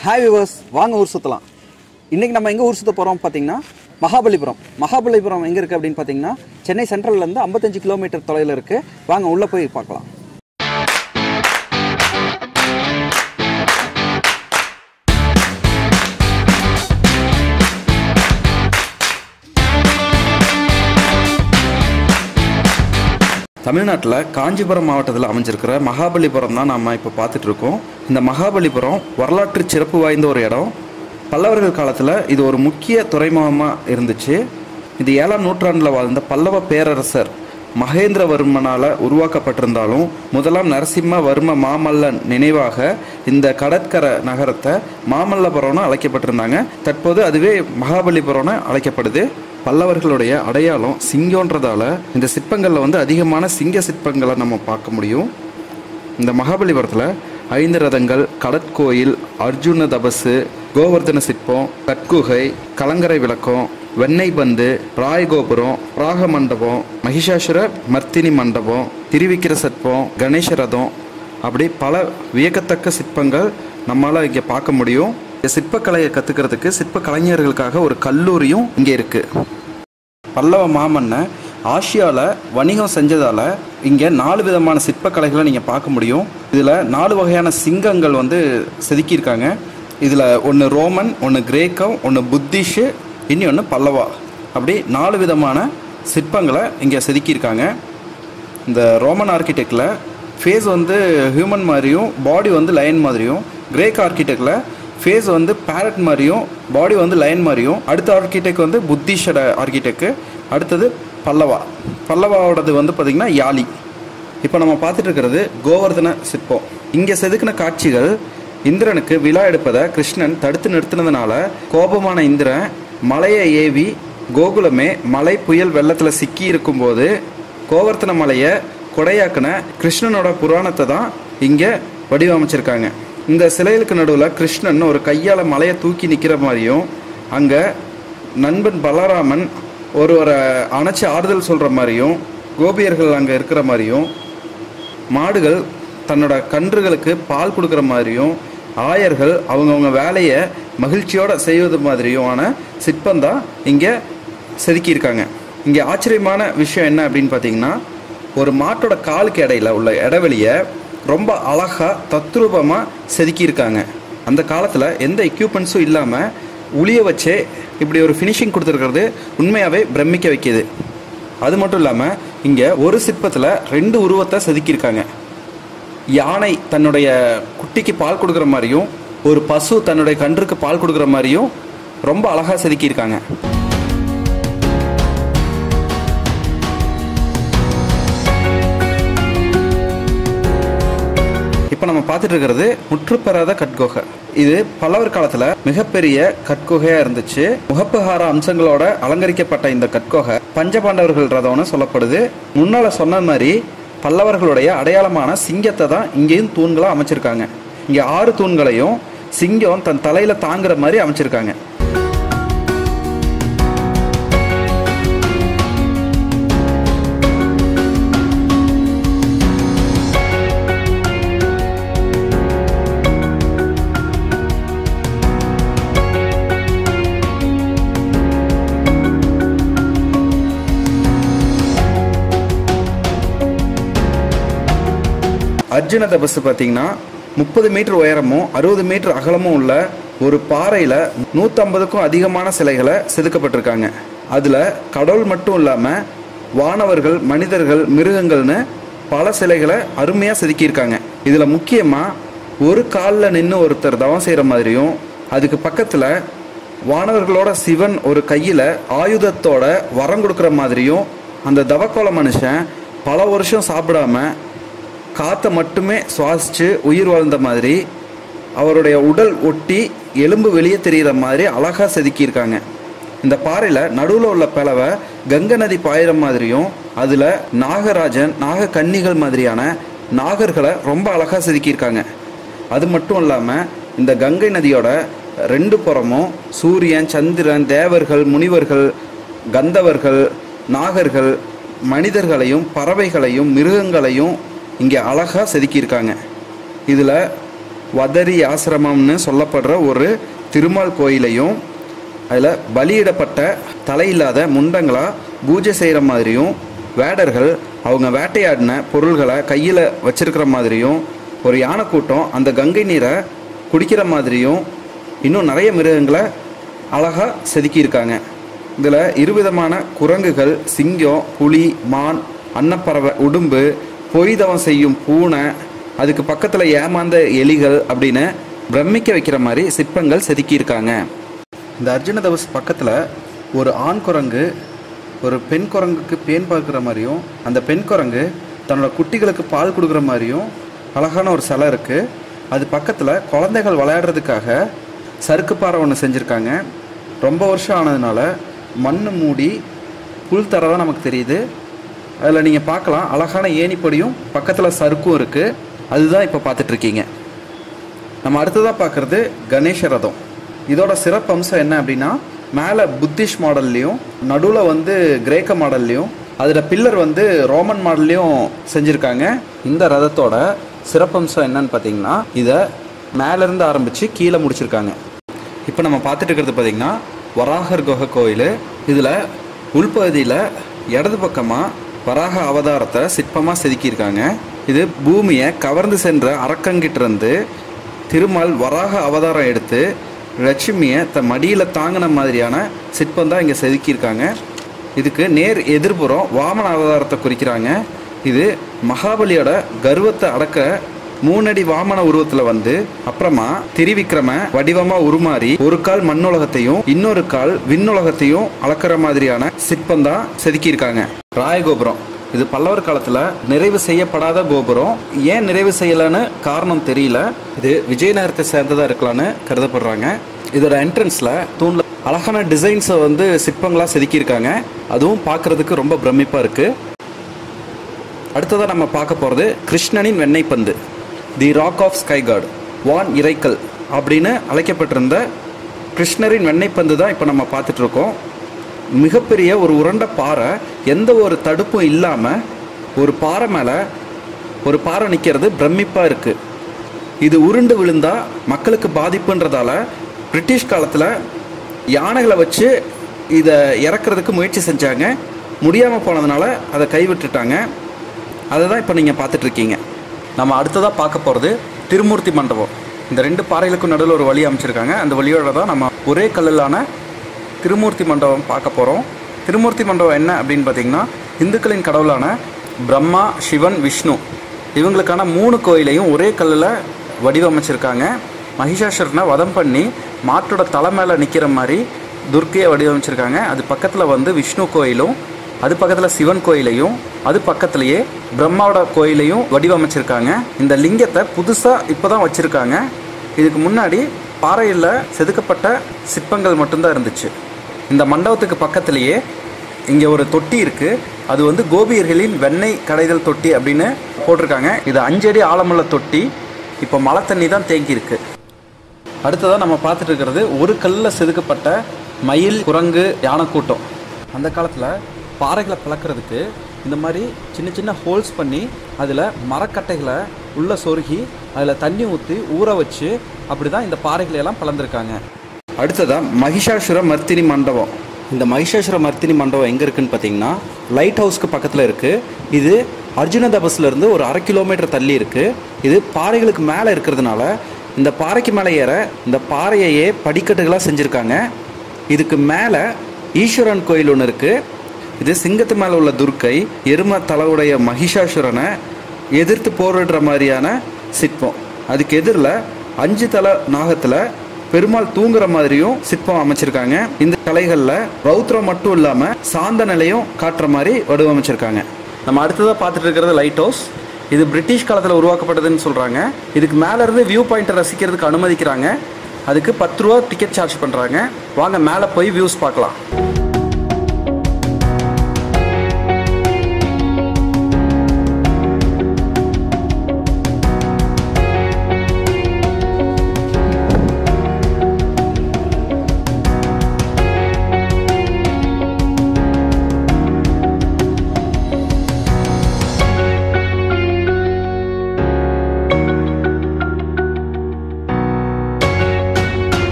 hi viewers வாங்க ஊர் சுற்றலாம் இன்றைக்கி நம்ம எங்கே ஊர் சுற்ற போகிறோம் பார்த்தீங்கன்னா மகாபலிபுரம் மகாபலிபுரம் எங்கே இருக்குது அப்படின்னு பார்த்தீங்கன்னா சென்னை சென்ட்ரல்லேருந்து ஐம்பத்தஞ்சு கிலோமீட்டர் தொலைவில் இருக்குது வாங்க உள்ளே போய் பார்க்கலாம் தமிழ்நாட்டில் காஞ்சிபுரம் மாவட்டத்தில் அமைஞ்சிருக்கிற மகாபலிபுரம் தான் நம்ம இப்போ பார்த்துட்டு இருக்கோம் இந்த மகாபலிபுரம் வரலாற்று சிறப்பு வாய்ந்த ஒரு இடம் பல்லவர்கள் காலத்தில் இது ஒரு முக்கிய துறைமுகமாக இருந்துச்சு இது ஏழாம் நூற்றாண்டில் வாழ்ந்த பல்லவ பேரரசர் மகேந்திரவர்மனால் உருவாக்கப்பட்டிருந்தாலும் முதலாம் நரசிம்மவர்ம மாமல்லன் நினைவாக இந்த கடற்கரை நகரத்தை மாமல்லபுரம்னு அழைக்கப்பட்டிருந்தாங்க தற்போது அதுவே மகாபலிபுரம்னு அழைக்கப்படுது பல்லவர்களுடைய அடையாளம் சிங்கம்ன்றதால இந்த சிற்பங்களில் வந்து அதிகமான சிங்க சிற்பங்களை நம்ம பார்க்க முடியும் இந்த மகாபலிபுரத்தில் ஐந்து ரதங்கள் கடற்கோயில் அர்ஜுன தபசு கோவர்தன சிற்பம் கட்குகை கலங்கரை விளக்கம் வெண்ணெய் பந்து ராயகோபுரம் ராக மண்டபம் மகிஷாசுர மர்த்தினி மண்டபம் திருவிக்கிர சிற்பம் கணேச ரதம் அப்படி பல வியக்கத்தக்க சிற்பங்கள் நம்மளால் இங்கே பார்க்க முடியும் இந்த சிற்பக்கலையை கற்றுக்கிறதுக்கு சிற்ப கலைஞர்களுக்காக ஒரு கல்லூரியும் இங்கே இருக்குது பல்லவ மாமன்னை ஆசியாவில் வணிகம் செஞ்சதால் இங்கே நாலு விதமான சிற்பக்கலைகளை நீங்கள் பார்க்க முடியும் இதில் நாலு வகையான சிங்கங்கள் வந்து செதுக்கியிருக்காங்க இதில் ஒன்று ரோமன் ஒன்று கிரேக்கம் ஒன்று புத்திஷு இனி ஒன்று பல்லவா அப்படி நாலு விதமான சிற்பங்களை இங்கே செதுக்கியிருக்காங்க இந்த ரோமன் ஆர்கிடெக்டில் ஃபேஸ் வந்து ஹியூமன் மாதிரியும் பாடி வந்து லயன் மாதிரியும் கிரேக் ஆர்கிடெக்டில் ஃபேஸ் வந்து பேரட் மாதிரியும் பாடி வந்து லயன் மாதிரியும் அடுத்த ஆர்கிடெக்ட் வந்து புத்திஷோட ஆர்கிடெக்ட் அடுத்தது பல்லவா பல்லவாவோடது வந்து பார்த்திங்கன்னா யாழி இப்போ நம்ம பார்த்துட்டு இருக்கிறது கோவர்தன சிற்பம் இங்கே செதுக்கின காட்சிகள் இந்திரனுக்கு விழா எடுப்பதை கிருஷ்ணன் தடுத்து நிறுத்தினதுனால கோபமான இந்திரன் மலையை ஏவி கோகுலமே மலை புயல் வெள்ளத்தில் சிக்கி இருக்கும்போது கோவர்த்தன மலையை கொடையாக்குன கிருஷ்ணனோட புராணத்தை தான் இங்கே வடிவமைச்சிருக்காங்க இந்த சிலைகளுக்கு நடுவில் கிருஷ்ணன் ஒரு கையால் மலையை தூக்கி நிற்கிற மாதிரியும் அங்கே நண்பன் பலராமன் ஒருவரை அணைச்சி ஆறுதல் சொல்கிற மாதிரியும் கோபியர்கள் அங்கே இருக்கிற மாதிரியும் மாடுகள் தன்னோட கன்றுகளுக்கு பால் கொடுக்குற மாதிரியும் ஆயர்கள் அவங்கவுங்க வேலையை மகிழ்ச்சியோட செய்வது மாதிரியுமான சிற்பம் தான் இங்கே செதுக்கியிருக்காங்க இங்கே ஆச்சரியமான விஷயம் என்ன அப்படின்னு பார்த்தீங்கன்னா ஒரு மாட்டோட காலுக்கு இடையில உள்ள இடைவெளியை ரொம்ப அழகாக தத்ரூபமாக செதுக்கியிருக்காங்க அந்த காலத்தில் எந்த எக்யூப்மெண்ட்ஸும் இல்லாமல் உளிய வச்சே இப்படி ஒரு ஃபினிஷிங் கொடுத்துருக்கிறது உண்மையாகவே பிரமிக்க வைக்கிது அது மட்டும் இல்லாமல் இங்கே ஒரு சிற்பத்தில் ரெண்டு உருவத்தை செதுக்கியிருக்காங்க யானை தன்னுடைய குட்டிக்கு பால் கொடுக்குற மாதிரியும் ஒரு பசு தன்னுடைய கன்றுக்கு பால் கொடுக்குற மாதிரியும் ரொம்ப அழகாக செதுக்கியிருக்காங்க இப்போ நம்ம பார்த்துட்டு இருக்கிறது முற்றுப்பெறாத கட்குகை இது பல்லவர் காலத்தில் மிகப்பெரிய கட்குகையாக இருந்துச்சு முகப்புகார அம்சங்களோட அலங்கரிக்கப்பட்ட இந்த கட்குகை பஞ்சபாண்டவர்கள் ரதம்னு சொல்லப்படுது முன்னால் சொன்ன மாதிரி பல்லவர்களுடைய அடையாளமான சிங்கத்தை தான் இங்கேயும் தூண்களாக அமைச்சிருக்காங்க இங்கே ஆறு தூண்களையும் சிங்கம் தன் தலையில் தாங்குற மாதிரி அமைச்சிருக்காங்க அர்ஜுன தபசு பார்த்தீங்கன்னா முப்பது மீட்டர் உயரமும் அறுபது மீட்டர் அகலமும் உள்ள ஒரு பாறையில் நூற்றம்பதுக்கும் அதிகமான சிலைகளை செதுக்கப்பட்டிருக்காங்க அதில் கடவுள் மட்டும் இல்லாமல் வானவர்கள் மனிதர்கள் மிருகங்கள்னு பல சிலைகளை அருமையாக செதுக்கியிருக்காங்க இதில் முக்கியமாக ஒரு காலில் நின்று ஒருத்தர் தவம் செய்கிற மாதிரியும் அதுக்கு பக்கத்தில் வானவர்களோட சிவன் ஒரு கையில் ஆயுதத்தோட வரம் கொடுக்குற மாதிரியும் அந்த தவக்கோல மனுஷன் பல வருஷம் சாப்பிடாம காற்றை மட்டுமே சுவாசித்து உயிர் வாழ்ந்த மாதிரி அவருடைய உடல் ஒட்டி எலும்பு வெளியே தெரிகிற மாதிரி அழகாக செதுக்கியிருக்காங்க இந்த பாறையில் நடுவில் உள்ள பிளவை கங்கை நதி பாயிற மாதிரியும் அதில் நாகராஜன் நாக கன்னிகள் மாதிரியான நாகர்களை ரொம்ப அழகாக செதுக்கியிருக்காங்க அது மட்டும் இல்லாமல் இந்த கங்கை நதியோட ரெண்டு புறமும் சூரியன் சந்திரன் தேவர்கள் முனிவர்கள் கந்தவர்கள் நாகர்கள் மனிதர்களையும் பறவைகளையும் மிருகங்களையும் இங்கே அழகாக செதுக்கியிருக்காங்க இதில் வதரி ஆசிரமம்னு சொல்லப்படுற ஒரு திருமால் கோயிலையும் அதில் பலியிடப்பட்ட தலையில்லாத முண்டங்களா பூஜை செய்கிற மாதிரியும் வேடர்கள் அவங்க வேட்டையாடின பொருள்களை கையில் வச்சிருக்கிற மாதிரியும் ஒரு யானை கூட்டம் அந்த கங்கை நீரை குடிக்கிற மாதிரியும் இன்னும் நிறைய மிருகங்களை அழகாக செதுக்கியிருக்காங்க இதில் இருவிதமான குரங்குகள் சிங்கம் புலி மான் அன்னப்பறவை உடும்பு பொய்தவம் செய்யும் பூனை அதுக்கு பக்கத்தில் ஏமாந்த எலிகள் அப்படின்னு பிரமிக்க வைக்கிற மாதிரி சிற்பங்கள் செதுக்கியிருக்காங்க இந்த அர்ஜுன தவஸ் பக்கத்தில் ஒரு ஆண் குரங்கு ஒரு பெண் குரங்குக்கு பேன் பார்க்குற மாதிரியும் அந்த பெண் குரங்கு தன்னோட குட்டிகளுக்கு பால் கொடுக்குற மாதிரியும் அழகான ஒரு சிலை இருக்குது அது பக்கத்தில் குழந்தைகள் விளையாடுறதுக்காக சறுக்கு பாறை ஒன்று செஞ்சுருக்காங்க ரொம்ப வருஷம் ஆனதுனால மண் மூடி புல் தர தான் நமக்கு தெரியுது அதில் நீங்கள் பார்க்கலாம் அழகான ஏணிப்படியும் பக்கத்தில் சறுக்கும் இருக்குது அதுதான் இப்போ பார்த்துட்ருக்கீங்க நம்ம அடுத்ததாக பார்க்குறது கணேச ரதம் இதோட சிறப்பம்சம் என்ன அப்படின்னா மேலே புத்திஷ் மாடல்லையும் நடுவில் வந்து கிரேக்க மாடல்லையும் அதில் பில்லர் வந்து ரோமன் மாடல்லையும் செஞ்சுருக்காங்க இந்த ரதத்தோட சிறப்பம்சம் என்னன்னு பார்த்தீங்கன்னா இதை மேலேருந்து ஆரம்பித்து கீழே முடிச்சிருக்காங்க இப்போ நம்ம பார்த்துட்டு இருக்கிறது பார்த்தீங்கன்னா வராகர் குகை கோயில் இதில் உள்பகுதியில் இடது பக்கமாக வராக அவதாரத்தை சிற்பமாக செதுக்கியிருக்காங்க இது பூமியை கவர்ந்து சென்ற அரக்கங்கிட்ட இருந்து திருமால் வராக அவதாரம் எடுத்து லட்சுமியை த மடியில் தாங்கின மாதிரியான சிற்பம் தான் இங்கே செதுக்கியிருக்காங்க இதுக்கு நேர் எதிர்புறம் வாமன அவதாரத்தை குறிக்கிறாங்க இது மகாபலியோட கர்வத்தை அடக்க மூணடி வாமன உருவத்துல வந்து அப்புறமா திரிவிக்ரம வடிவமா உருமாறி ஒரு கால் மண்ணுலகத்தையும் இன்னொரு கால் விண்ணுலகத்தையும் அளக்கிற மாதிரியான சிற்பம் தான் செதுக்கியிருக்காங்க ராயகோபுரம் இது பல்லவர் காலத்துல நிறைவு செய்யப்படாத கோபுரம் ஏன் நிறைவு செய்யலன்னு காரணம் தெரியல இது விஜயநகரத்தை சேர்ந்ததா இருக்கலாம்னு கருதப்படுறாங்க இதோட என்ட்ரன்ஸ்ல தூண்ல அழகான டிசைன்ஸை வந்து சிற்பங்களா செதுக்கியிருக்காங்க அதுவும் பார்க்கிறதுக்கு ரொம்ப பிரமிப்பா இருக்கு அடுத்ததாக நம்ம பார்க்க போகிறது கிருஷ்ணனின் வெண்ணெய் பந்து the rock of sky god வான் இறைக்கல் அப்படின்னு அழைக்கப்பட்டிருந்த கிருஷ்ணரின் வெண்ணெய் பந்து தான் இப்போ நம்ம பார்த்துட்டு இருக்கோம் மிகப்பெரிய ஒரு உருண்ட பாறை எந்த ஒரு தடுப்பும் இல்லாமல் ஒரு பாறை மேலே ஒரு பாறை நிற்கிறது பிரமிப்பாக இருக்குது இது உருண்டு விழுந்தா மக்களுக்கு பாதிப்புன்றதால பிரிட்டிஷ் காலத்தில் யானைகளை வச்சு இதை இறக்குறதுக்கு முயற்சி செஞ்சாங்க முடியாமல் போனதுனால அதை கைவிட்டுட்டாங்க அதை தான் இப்போ நீங்கள் பார்த்துட்ருக்கீங்க நம்ம அடுத்ததாக பார்க்க போகிறது திருமூர்த்தி மண்டபம் இந்த ரெண்டு பாறைகளுக்கும் நடுவில் ஒரு வழி அமைச்சிருக்காங்க அந்த வழியோட தான் நம்ம ஒரே கல்லிலான திருமூர்த்தி மண்டபம் பார்க்க போகிறோம் திருமூர்த்தி மண்டபம் என்ன அப்படின்னு பார்த்தீங்கன்னா இந்துக்களின் கடவுளான பிரம்மா சிவன் விஷ்ணு இவங்களுக்கான மூணு கோயிலையும் ஒரே கல்லில் வடிவமைச்சிருக்காங்க மகிஷாசுரனை வதம் பண்ணி மாட்டோட தலை மேலே நிற்கிற மாதிரி துர்க்கையை வடிவமைச்சிருக்காங்க அது பக்கத்தில் வந்து விஷ்ணு கோயிலும் அது பக்கத்தில் சிவன் கோயிலையும் அது பக்கத்துலேயே பிரம்மாவோட கோயிலையும் வடிவமைச்சிருக்காங்க இந்த லிங்கத்தை புதுசாக இப்போ தான் வச்சுருக்காங்க இதுக்கு முன்னாடி பாறையில் செதுக்கப்பட்ட சிற்பங்கள் மட்டும்தான் இருந்துச்சு இந்த மண்டபத்துக்கு பக்கத்துலேயே இங்கே ஒரு தொட்டி இருக்குது அது வந்து கோபியர்களின் வெண்ணெய் கடைதல் தொட்டி அப்படின்னு போட்டிருக்காங்க இது அஞ்சடி ஆழமுள்ள தொட்டி இப்போ மழை தண்ணி தான் தேங்கி இருக்கு அடுத்ததாக நம்ம பார்த்துட்டு இருக்கிறது ஒரு கல்லில் செதுக்கப்பட்ட மயில் குரங்கு யானை கூட்டம் அந்த காலத்தில் பாறைகளை பிளக்கிறதுக்கு இந்த மாதிரி சின்ன சின்ன ஹோல்ஸ் பண்ணி அதில் மரக்கட்டைகளை உள்ள சொருகி அதில் தண்ணி ஊற்றி ஊற வச்சு அப்படி தான் இந்த பாறைகளை எல்லாம் பிளந்திருக்காங்க அடுத்ததாக மகிஷாசுர மர்த்தினி மண்டபம் இந்த மகிஷாசுர மர்த்தினி மண்டபம் எங்கே இருக்குன்னு பார்த்தீங்கன்னா லைட் ஹவுஸ்க்கு பக்கத்தில் இருக்குது இது அர்ஜுன தபஸ்ல இருந்து ஒரு அரை கிலோமீட்டர் தள்ளி இருக்குது இது பாறைகளுக்கு மேலே இருக்கிறதுனால இந்த பாறைக்கு மேலே ஏற இந்த பாறையையே படிக்கட்டுகளாக செஞ்சுருக்காங்க இதுக்கு மேலே ஈஸ்வரன் கோயில் ஒன்று இருக்குது இது சிங்கத்து மேலே உள்ள துர்க்கை எரும தலைவுடைய மகிஷாசுரனை எதிர்த்து போரிடுற மாதிரியான சிற்பம் அதுக்கு எதிரில் அஞ்சு தலை நாகத்தில் பெருமாள் தூங்குற மாதிரியும் சிற்பம் அமைச்சிருக்காங்க இந்த கலைகளில் ரௌத்ரம் மட்டும் இல்லாமல் சாந்த நிலையும் காட்டுற மாதிரி வடிவமைச்சிருக்காங்க நம்ம அடுத்ததாக பார்த்துட்டு இருக்கிறது லைட் ஹவுஸ் இது பிரிட்டிஷ் காலத்தில் உருவாக்கப்பட்டதுன்னு சொல்கிறாங்க இதுக்கு மேலே இருந்து வியூ பாயிண்ட்டை ரசிக்கிறதுக்கு அனுமதிக்கிறாங்க அதுக்கு பத்து ரூபா டிக்கெட் சார்ஜ் பண்ணுறாங்க வாங்க மேலே போய் வியூஸ் பார்க்கலாம்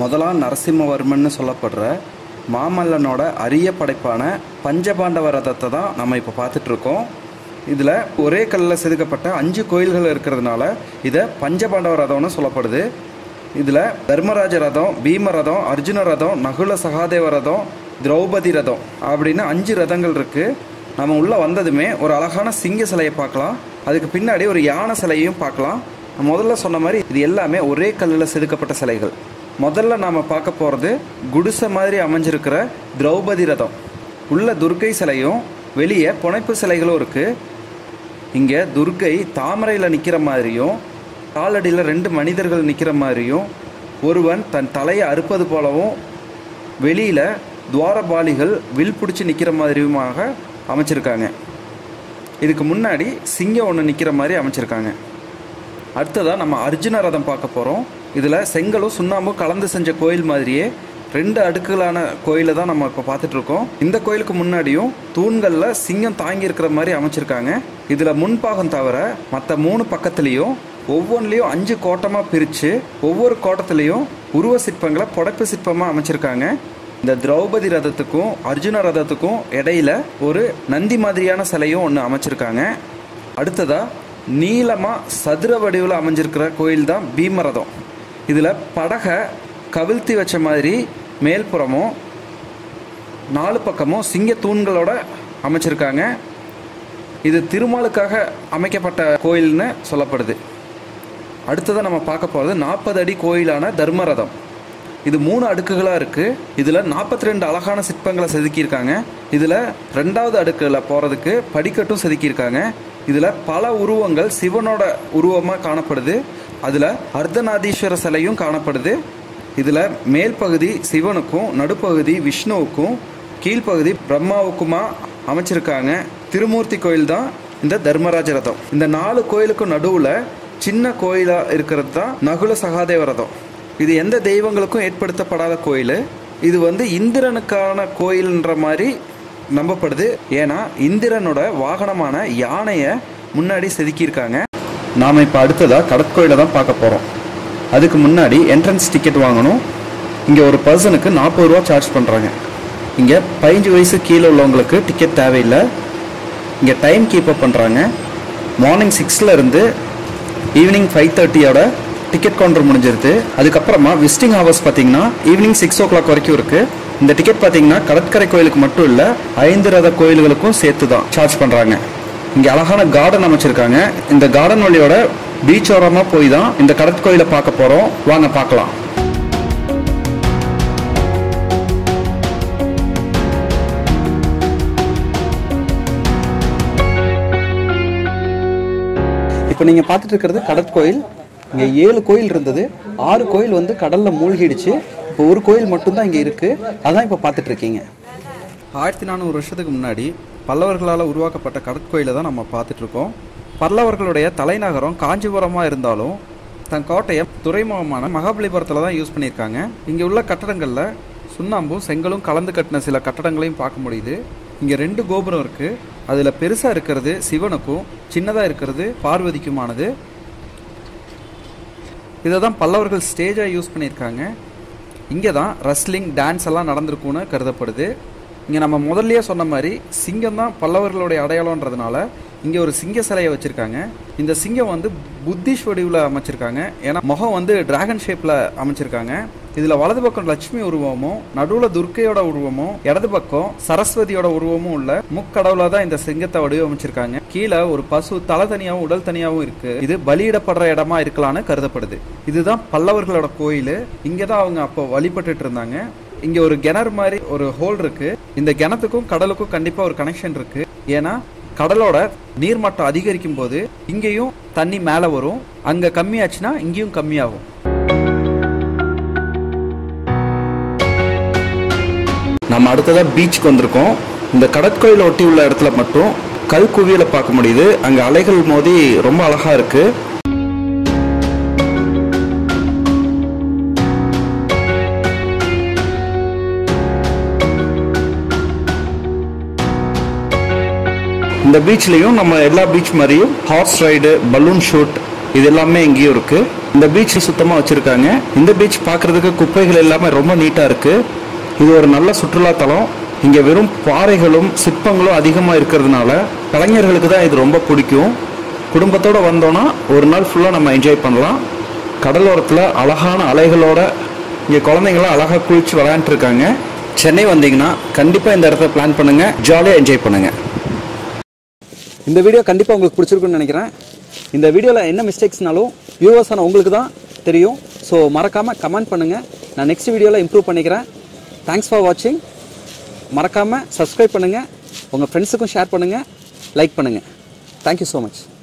முதலாம் நரசிம்மவர்மன்னு சொல்லப்படுற மாமல்லனோட அரிய படைப்பான பஞ்சபாண்டவ ரதத்தை தான் நம்ம இப்போ பார்த்துட்ருக்கோம் இதில் ஒரே கல்லில் செதுக்கப்பட்ட அஞ்சு கோயில்கள் இருக்கிறதுனால இதை பஞ்சபாண்டவ ரதம்னு சொல்லப்படுது இதில் தர்மராஜ ரதம் பீம ரதம் அர்ஜுன ரதம் நகுல சகாதேவ ரதம் திரௌபதி ரதம் அப்படின்னு அஞ்சு ரதங்கள் இருக்குது நம்ம உள்ளே வந்ததுமே ஒரு அழகான சிங்க சிலையை பார்க்கலாம் அதுக்கு பின்னாடி ஒரு யானை சிலையையும் பார்க்கலாம் நான் முதல்ல சொன்ன மாதிரி இது எல்லாமே ஒரே கல்லில் செதுக்கப்பட்ட சிலைகள் முதல்ல நாம் பார்க்க போகிறது குடிசை மாதிரி அமைஞ்சிருக்கிற திரௌபதி ரதம் உள்ள துர்க்கை சிலையும் வெளியே புனைப்பு சிலைகளும் இருக்குது இங்கே துர்க்கை தாமரையில் நிற்கிற மாதிரியும் காலடியில் ரெண்டு மனிதர்கள் நிற்கிற மாதிரியும் ஒருவன் தன் தலையை அறுப்பது போலவும் வெளியில் துவாரபாலிகள் வில் பிடிச்சி நிற்கிற மாதிரியுமாக அமைச்சிருக்காங்க இதுக்கு முன்னாடி சிங்கம் ஒன்று நிற்கிற மாதிரி அமைச்சிருக்காங்க அடுத்ததாக நம்ம அர்ஜுன ரதம் பார்க்க போகிறோம் இதில் செங்கலும் சுண்ணாம்பும் கலந்து செஞ்ச கோயில் மாதிரியே ரெண்டு அடுக்குகளான கோயிலை தான் நம்ம இப்போ பார்த்துட்டு இருக்கோம் இந்த கோயிலுக்கு முன்னாடியும் தூண்களில் சிங்கம் தாங்கி இருக்கிற மாதிரி அமைச்சிருக்காங்க இதில் முன்பாகம் தவிர மற்ற மூணு பக்கத்துலேயும் ஒவ்வொன்றிலையும் அஞ்சு கோட்டமாக பிரித்து ஒவ்வொரு கோட்டத்துலேயும் உருவ சிற்பங்களை புடைப்பு சிற்பமாக அமைச்சிருக்காங்க இந்த திரௌபதி ரதத்துக்கும் அர்ஜுன ரதத்துக்கும் இடையில ஒரு நந்தி மாதிரியான சிலையும் ஒன்று அமைச்சிருக்காங்க அடுத்ததா நீளமாக சதுர வடிவில் அமைஞ்சிருக்கிற கோயில் தான் பீமரதம் இதில் படகை கவிழ்த்தி வச்ச மாதிரி மேல்புறமும் நாலு பக்கமும் சிங்க தூண்களோட அமைச்சிருக்காங்க இது திருமாலுக்காக அமைக்கப்பட்ட கோயில்னு சொல்லப்படுது அடுத்ததாக நம்ம பார்க்க போகிறது நாற்பது அடி கோயிலான தர்மரதம் இது மூணு அடுக்குகளாக இருக்குது இதில் நாற்பத்தி ரெண்டு அழகான சிற்பங்களை செதுக்கியிருக்காங்க இதில் ரெண்டாவது அடுக்கில் போகிறதுக்கு படிக்கட்டும் செதுக்கியிருக்காங்க இதில் பல உருவங்கள் சிவனோட உருவமாக காணப்படுது அதில் அர்த்தநாதீஸ்வர சிலையும் காணப்படுது இதில் மேல் பகுதி சிவனுக்கும் நடுப்பகுதி விஷ்ணுவுக்கும் கீழ்ப்பகுதி பிரம்மாவுக்குமா அமைச்சிருக்காங்க திருமூர்த்தி கோயில் தான் இந்த தர்மராஜ ரதம் இந்த நாலு கோயிலுக்கும் நடுவில் சின்ன கோயிலாக இருக்கிறது தான் நகுல சகாதேவ ரதம் இது எந்த தெய்வங்களுக்கும் ஏற்படுத்தப்படாத கோயில் இது வந்து இந்திரனுக்கான கோயில்ன்ற மாதிரி நம்பப்படுது ஏன்னா இந்திரனோட வாகனமான யானையை முன்னாடி செதுக்கியிருக்காங்க நாம் இப்போ அடுத்ததாக கடற்கோயிலை தான் பார்க்க போகிறோம் அதுக்கு முன்னாடி என்ட்ரன்ஸ் டிக்கெட் வாங்கணும் இங்கே ஒரு பர்சனுக்கு நாற்பது ரூபா சார்ஜ் பண்ணுறாங்க இங்கே பதினஞ்சு வயசு கீழே உள்ளவங்களுக்கு டிக்கெட் தேவையில்லை இங்கே டைம் கீப் அப் பண்ணுறாங்க மார்னிங் சிக்ஸில் இருந்து ஈவினிங் ஃபைவ் தேர்ட்டியோட டிக்கெட் கவுண்டர் முடிஞ்சிருது அதுக்கப்புறமா விசிட்டிங் ஹவர்ஸ் பார்த்தீங்கன்னா ஈவினிங் சிக்ஸ் ஓ கிளாக் வரைக்கும் இருக்குது இந்த டிக்கெட் பார்த்தீங்கன்னா கடற்கரை கோயிலுக்கு மட்டும் இல்லை ஐந்து ரத கோயில்களுக்கும் சேர்த்து தான் சார்ஜ் பண்ணுறாங்க இங்கே அழகான கார்டன் அமைச்சிருக்காங்க இந்த கார்டன் வழியோட பீச் ஓரமாக போய் தான் இந்த கடற்கோயிலை பார்க்க போகிறோம் வாங்க பார்க்கலாம் இப்போ நீங்கள் பார்த்துட்டு இருக்கிறது கடற்கோயில் இங்கே ஏழு கோயில் இருந்தது ஆறு கோயில் வந்து கடலில் மூழ்கிடுச்சு இப்போ ஒரு கோயில் மட்டும்தான் இங்கே இருக்குது அதான் இப்போ பார்த்துட்டு இருக்கீங்க ஆயிரத்தி நானூறு வருஷத்துக்கு முன்னாடி பல்லவர்களால் உருவாக்கப்பட்ட கடற்கோயிலை தான் நம்ம பார்த்துட்டு இருக்கோம் பல்லவர்களுடைய தலைநகரம் காஞ்சிபுரமாக இருந்தாலும் தன் கோட்டையை துறைமுகமான மகாபலிபுரத்தில் தான் யூஸ் பண்ணியிருக்காங்க இங்கே உள்ள கட்டடங்களில் சுண்ணாம்பும் செங்கலும் கலந்து கட்டின சில கட்டடங்களையும் பார்க்க முடியுது இங்கே ரெண்டு கோபுரம் இருக்குது அதில் பெருசாக இருக்கிறது சிவனுக்கும் சின்னதாக இருக்கிறது பார்வதிக்குமானது இதை தான் பல்லவர்கள் ஸ்டேஜாக யூஸ் பண்ணியிருக்காங்க இங்கே தான் ரஸ்லிங் டான்ஸ் எல்லாம் நடந்திருக்கும்னு கருதப்படுது இங்கே நம்ம முதல்லயே சொன்ன மாதிரி சிங்கம் தான் பல்லவர்களுடைய அடையாளன்றதுனால இங்கே ஒரு சிங்க சிலையை வச்சுருக்காங்க இந்த சிங்கம் வந்து புத்திஷ் வடிவில் அமைச்சிருக்காங்க ஏன்னா முகம் வந்து டிராகன் ஷேப்பில் அமைச்சிருக்காங்க இதில் வலது பக்கம் லட்சுமி உருவமும் நடுவில் துர்க்கையோட உருவமும் இடது பக்கம் சரஸ்வதியோட உருவமும் உள்ள முக்கடவுளாக தான் இந்த சிங்கத்தை வடிவமைச்சிருக்காங்க கீழே ஒரு பசு தலை தனியாகவும் உடல் தனியாகவும் இருக்கு இது பலியிடப்படுற இடமா இருக்கலாம்னு கருதப்படுது இதுதான் பல்லவர்களோட கோயில் இங்கே தான் அவங்க அப்போ வழிபட்டுட்டு இருந்தாங்க இங்க ஒரு கிணறு மாதிரி ஒரு ஹோல் இருக்கு இந்த கிணத்துக்கும் கடலுக்கும் கண்டிப்பா ஒரு கனெக்ஷன் இருக்கு ஏன்னா கடலோட நீர்மட்டம் அதிகரிக்கும் போது இங்கேயும் தண்ணி மேலே வரும் அங்க கம்மியாச்சுன்னா இங்கேயும் கம்மியாகும் நம்ம அடுத்ததாக பீச்சுக்கு வந்திருக்கோம் இந்த கடற்கோயிலை ஒட்டி உள்ள இடத்துல மட்டும் கல் குவியலை பார்க்க முடியுது அங்கே அலைகள் மோதி ரொம்ப அழகா இருக்கு இந்த பீச்லேயும் நம்ம எல்லா பீச் மாதிரியும் ஹார்ஸ் ரைடு பலூன் ஷூட் இது எல்லாமே இங்கேயும் இருக்கு இந்த பீச் சுத்தமாக வச்சிருக்காங்க இந்த பீச் பார்க்கறதுக்கு குப்பைகள் எல்லாமே ரொம்ப நீட்டாக இருக்கு இது ஒரு நல்ல சுற்றுலா தலம் இங்கே வெறும் பாறைகளும் சிற்பங்களும் அதிகமாக இருக்கிறதுனால கலைஞர்களுக்கு தான் இது ரொம்ப பிடிக்கும் குடும்பத்தோடு வந்தோன்னா ஒரு நாள் ஃபுல்லாக நம்ம என்ஜாய் பண்ணலாம் கடலோரத்தில் அழகான அலைகளோட இங்கே குழந்தைங்களாம் அழகாக குளிச்சு விளையாண்டுருக்காங்க சென்னை வந்தீங்கன்னா கண்டிப்பாக இந்த இடத்த பிளான் பண்ணுங்கள் ஜாலியாக என்ஜாய் பண்ணுங்கள் இந்த வீடியோ கண்டிப்பாக உங்களுக்கு பிடிச்சிருக்குன்னு நினைக்கிறேன் இந்த வீடியோவில் என்ன மிஸ்டேக்ஸ்னாலும் வியூவர்ஸான உங்களுக்கு தான் தெரியும் ஸோ மறக்காமல் கமெண்ட் பண்ணுங்கள் நான் நெக்ஸ்ட் வீடியோவில் இம்ப்ரூவ் பண்ணிக்கிறேன் தேங்க்ஸ் ஃபார் வாட்சிங் மறக்காமல் சப்ஸ்கிரைப் பண்ணுங்கள் உங்கள் ஃப்ரெண்ட்ஸுக்கும் ஷேர் பண்ணுங்கள் லைக் பண்ணுங்கள் தேங்க்யூ ஸோ மச்